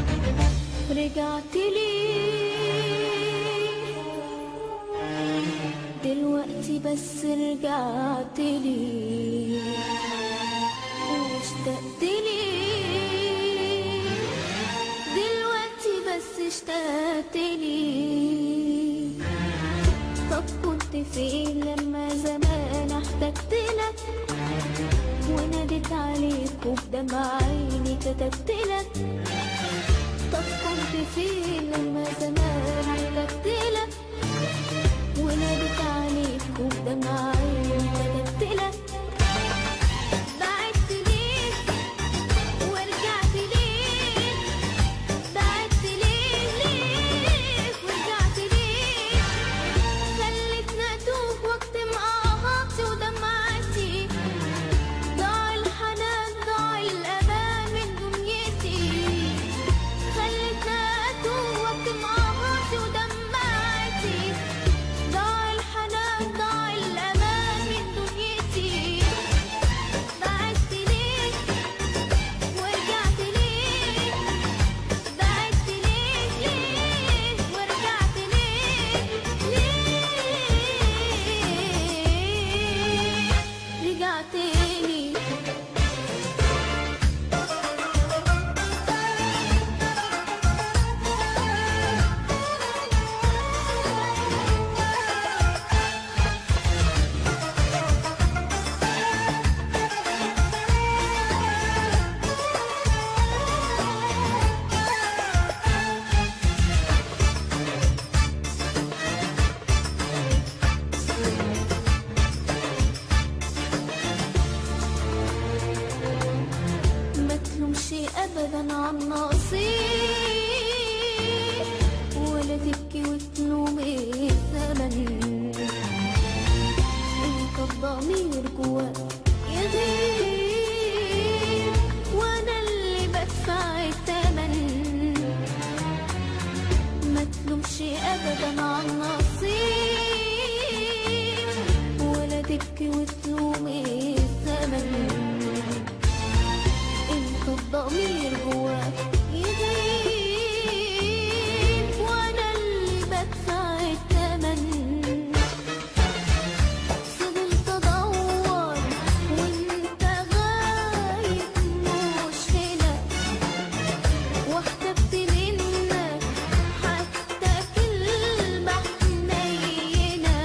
رجعت لي دلوقتي بس رجعت لي واشتقت لي دلوقتي بس اشتقت لي طب كنت فين لما زمان احتجت لك وناديت عليك وبدمع عيني كتبت لك طب كنت فين لما زمان احتجت لك وناديت عليك وبدمع عيني كتبت لك بعدت ليك ورجعت ليك بعدت ليك ليك ورجعت ليك خلتني اتوه واكتم اهاتي ودمعتي ضاع الحنان ضاع الامان من دنيتي خلتني اتوه واكتم اهاتي ودمعتي ضاع الحنان ضاع الامان من دنيتي بعدت ليك ورجعت ليك بعدت ليك ليك ورجعت ليك ليك رجعت ليك ما تلومش ابدا عن نصيب ولا تبكي وتلوم الزمن انت الضمير جواك يغيب وانا اللي بدفع الثمن ما تلومش ابدا عن نصيب ولا تبكي وتلوم الزمن انت الضمير جواك يغيب وانا اللي بدفع الثمن فضلت ادور وانت غايب مش هنا واحتجت منك حتى كلمة حنينة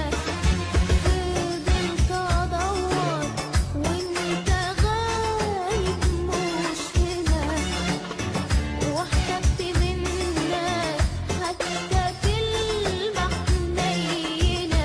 فضلت ادور وانت غايب مش هنا واحتجت منك حتى كلمة حنينة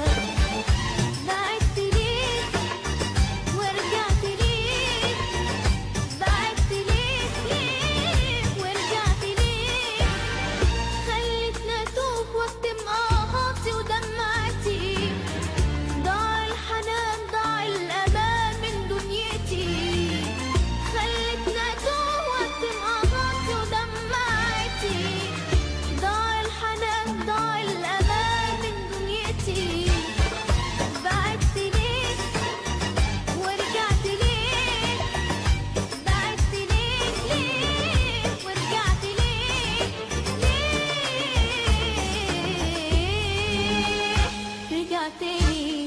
بعدت ليك ورجعت ليك بعدت ليك ليك ورجعت ليك خلتني اتوه واكتم اهاتي ودمعتي ضاع الحنان ضاع الامان من دنيتي خلتني اتوه واكتم اهاتي ودمعتي ضاع الحنان ضاع الامان من دنيتي بعدت ليك ورجعت ليك بعدت ليك ليك ورجعت ليك ليك رجعت ليك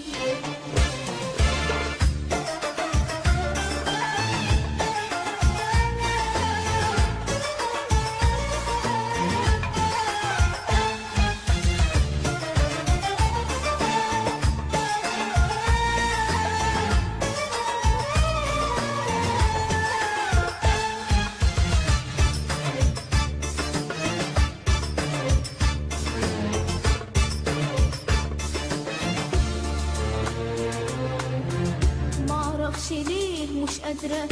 معرفش ليه مش قادرة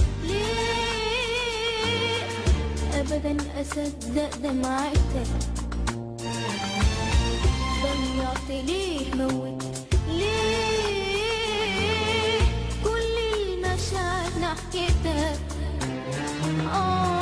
ليه أبدا أصدق دمعتك ضيعت ليه موت ليه كل المشاعر ناحيتك آه